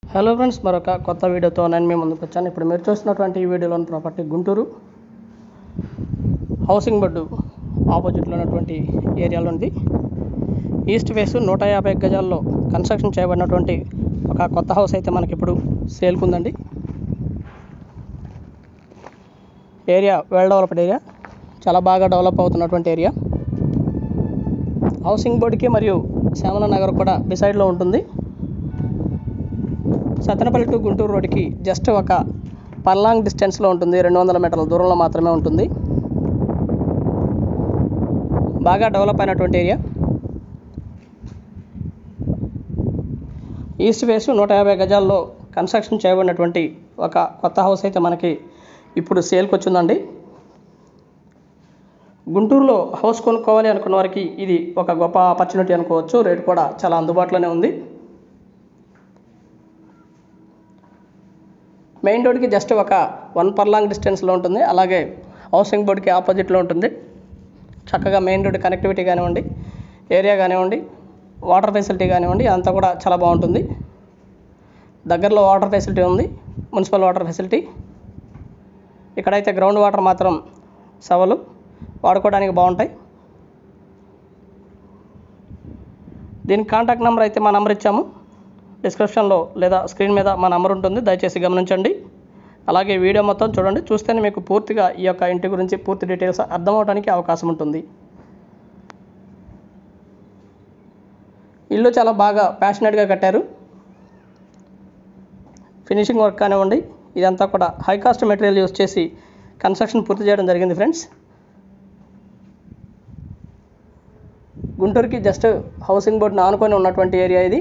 hello friends మరొక కొత్త వీడియోతో నేను మీ ముందుకు వచ్చాను ఇప్పుడు మీరు చూస్తున్నటువంటి ఈ వీడియోలోని ప్రాపర్టీ గుంటూరు హౌసింగ్ బోర్డు ఆపోజిట్లో ఉన్నటువంటి ఏరియాలో ఉంది ఈస్ట్ ఫేస్ నూట యాభై గజాల్లో కన్స్ట్రక్షన్ చేయబడినటువంటి ఒక కొత్త హౌస్ అయితే మనకి ఇప్పుడు సేల్కుందండి ఏరియా వెల్ డెవలప్డ్ ఏరియా చాలా బాగా డెవలప్ అవుతున్నటువంటి ఏరియా హౌసింగ్ బోర్డుకి మరియు శ్యామల నగర్ కూడా బిసైడ్లో ఉంటుంది సత్తెనపల్లి టు గుంటూరు రోడ్డుకి జస్ట్ ఒక పర్లాంగ్ డిస్టెన్స్లో ఉంటుంది రెండు వందల మీటర్ల దూరంలో మాత్రమే ఉంటుంది బాగా డెవలప్ అయినటువంటి ఏరియా ఈస్ట్ ఫేస్ నూట యాభై గజాల్లో కన్స్ట్రక్షన్ చేయబడినటువంటి ఒక కొత్త హౌస్ అయితే మనకి ఇప్పుడు సేల్కి వచ్చిందండి గుంటూరులో హౌస్ కొనుక్కోవాలి అనుకున్న వారికి ఇది ఒక గొప్ప ఆపర్చునిటీ అనుకోవచ్చు రేట్ కూడా చాలా అందుబాటులోనే ఉంది మెయిన్ రోడ్కి జస్ట్ ఒక వన్ పర్లాంగ్ డిస్టెన్స్లో ఉంటుంది అలాగే హౌసింగ్ బోర్డ్కి ఆపోజిట్లో ఉంటుంది చక్కగా మెయిన్ రోడ్ కనెక్టివిటీ కానివ్వండి ఏరియా కానివ్వండి వాటర్ ఫెసిలిటీ కానివ్వండి అంతా కూడా చాలా బాగుంటుంది దగ్గరలో వాటర్ ఫెసిలిటీ ఉంది మున్సిపల్ వాటర్ ఫెసిలిటీ ఇక్కడైతే గ్రౌండ్ వాటర్ మాత్రం సవలు వాడుకోవడానికి బాగుంటాయి దీనికి కాంటాక్ట్ నెంబర్ అయితే మా నెంబర్ ఇచ్చాము డిస్క్రిప్షన్లో లేదా స్క్రీన్ మీద మా నెంబర్ ఉంటుంది దయచేసి గమనించండి అలాగే వీడియో మొత్తం చూడండి చూస్తేనే మీకు పూర్తిగా ఈ యొక్క ఇంటి గురించి పూర్తి డీటెయిల్స్ అర్థమవడానికి అవకాశం ఉంటుంది ఇల్లు చాలా బాగా ప్యాషనెట్గా కట్టారు ఫినిషింగ్ వర్క్ కానివ్వండి ఇదంతా కూడా హై కాస్ట్ మెటీరియల్ యూస్ చేసి కన్స్ట్రక్షన్ పూర్తి చేయడం జరిగింది ఫ్రెండ్స్ గుంటూరుకి జస్ట్ హౌసింగ్ బోర్డును ఆనుకొని ఉన్నటువంటి ఏరియా ఇది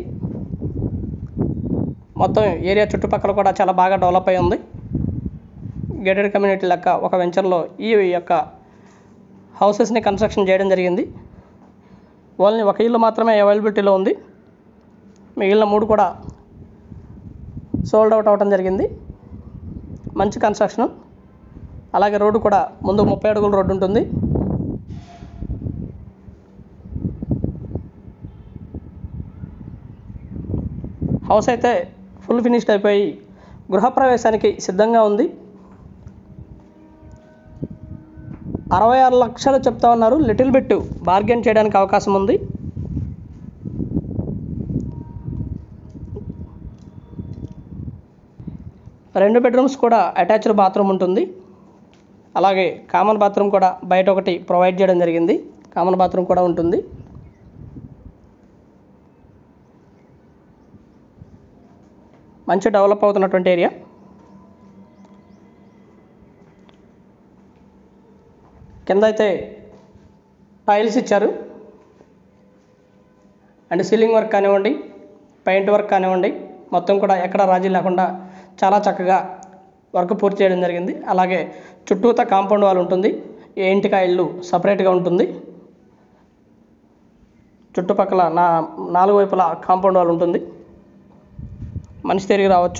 మొత్తం ఏరియా చుట్టుపక్కల కూడా చాలా బాగా డెవలప్ అయి ఉంది గేటెడ్ కమ్యూనిటీ లెక్క ఒక వెంచర్లో ఈ యొక్క హౌసెస్ని కన్స్ట్రక్షన్ చేయడం జరిగింది ఓన్లీ ఒక ఇల్లు మాత్రమే అవైలబిలిటీలో ఉంది మిగిలిన మూడు కూడా సోల్డ్ అవుట్ అవ్వడం జరిగింది మంచి కన్స్ట్రక్షన్ అలాగే రోడ్డు కూడా ముందు ముప్పై అడుగుల రోడ్డు ఉంటుంది హౌస్ అయితే ఫుల్ ఫినిష్డ్ అయిపోయి గృహప్రవేశానికి సిద్ధంగా ఉంది అరవై ఆరు లక్షలు చెప్తా ఉన్నారు లిటిల్ బిట్ బార్గెన్ చేయడానికి అవకాశం ఉంది రెండు బెడ్రూమ్స్ కూడా అటాచ్డ్ బాత్రూమ్ ఉంటుంది అలాగే కామన్ బాత్రూమ్ కూడా బయట ఒకటి ప్రొవైడ్ చేయడం జరిగింది కామన్ బాత్రూమ్ కూడా ఉంటుంది మంచి డెవలప్ అవుతున్నటువంటి ఏరియా కింద అయితే టైల్స్ ఇచ్చారు అండ్ సీలింగ్ వర్క్ కానివ్వండి పెయింట్ వర్క్ కానివ్వండి మొత్తం కూడా ఎక్కడ రాజీ లేకుండా చాలా చక్కగా వర్క్ పూర్తి చేయడం జరిగింది అలాగే చుట్టూతా కాంపౌండ్ వాల్ ఉంటుంది ఏ ఇంటికా ఇల్లు సపరేట్గా ఉంటుంది చుట్టుపక్కల నా నాలుగు వైపులా కాంపౌండ్ వాల్ ఉంటుంది మనిషి తిరిగి రావచ్చు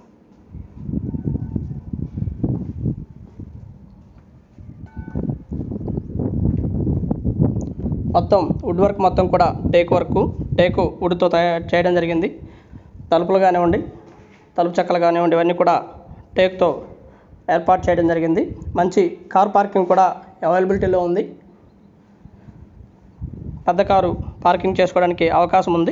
మొత్తం వుడ్ వర్క్ మొత్తం కూడా టేక్ వర్క్ టేకు వుడ్తో తయారు చేయడం జరిగింది తలుపులు కానివ్వండి తలుపు చెక్కలు కానివ్వండి ఇవన్నీ కూడా టేక్తో ఏర్పాటు చేయడం జరిగింది మంచి కార్ పార్కింగ్ కూడా అవైలబిలిటీలో ఉంది పెద్ద కారు పార్కింగ్ చేసుకోవడానికి అవకాశం ఉంది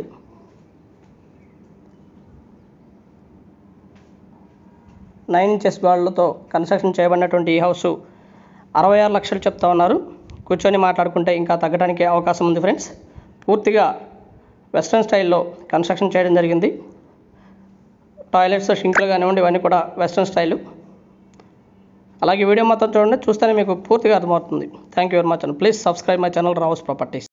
నైన్ ఇంచెస్ బాళ్ళతో కన్స్ట్రక్షన్ చేయబడినటువంటి ఈ హౌస్ అరవై ఆరు లక్షలు చెప్తా ఉన్నారు కూర్చొని మాట్లాడుకుంటే ఇంకా తగ్గడానికి అవకాశం ఉంది ఫ్రెండ్స్ పూర్తిగా వెస్ట్రన్ స్టైల్లో కన్స్ట్రక్షన్ చేయడం జరిగింది టాయిలెట్స్ షింకులు కానివ్వండి ఇవన్నీ కూడా వెస్ట్రన్ స్టైలు అలాగే వీడియో మొత్తం చూడండి చూస్తేనే మీకు పూర్తిగా అర్థమవుతుంది thank you very much and please subscribe my channel Rao's properties